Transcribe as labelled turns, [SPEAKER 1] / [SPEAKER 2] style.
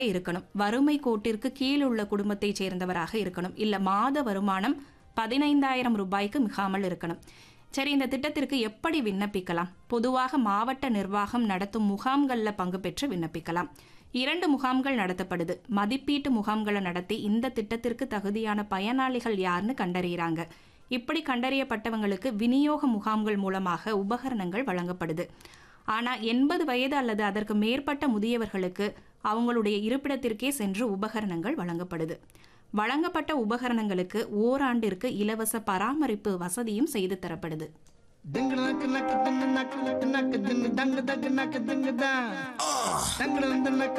[SPEAKER 1] இருக்கணும் வறுமை கோட்டிற்கு கீழ் உள்ள குடும்பத்தைச் சேர்ந்தவராக இருக்கணும் இல்ல மாத வருமானம் பதினைந்தாயிரம் ரூபாய்க்கு மிகாமல் இருக்கணும் சரி இந்த திட்டத்திற்கு எப்படி விண்ணப்பிக்கலாம் பொதுவாக மாவட்ட நிர்வாகம் நடத்தும் முகாம்களில் பங்கு பெற்று விண்ணப்பிக்கலாம் இரண்டு முகாம்கள் நடத்தப்படுது மதிப்பீட்டு முகாம்களை நடத்தி இந்த திட்டத்திற்கு தகுதியான பயனாளிகள் யாருன்னு கண்டறியறாங்க இப்படி கண்டறியப்பட்டவங்களுக்கு விநியோக முகாம்கள் மூலமாக உபகரணங்கள் வழங்கப்படுது ஆனா எண்பது வயது அல்லது அதற்கு மேற்பட்ட முதியவர்களுக்கு அவங்களுடைய இருப்பிடத்திற்கே சென்று உபகரணங்கள் வழங்கப்படுது வழங்கப்பட்ட உபகரணங்களுக்கு ஓராண்டிற்கு இலவச பராமரிப்பு வசதியும் செய்து தரப்படுது
[SPEAKER 2] Ding nak nak ding nak nak ding dang dang dang nak ding da. Dang dang nak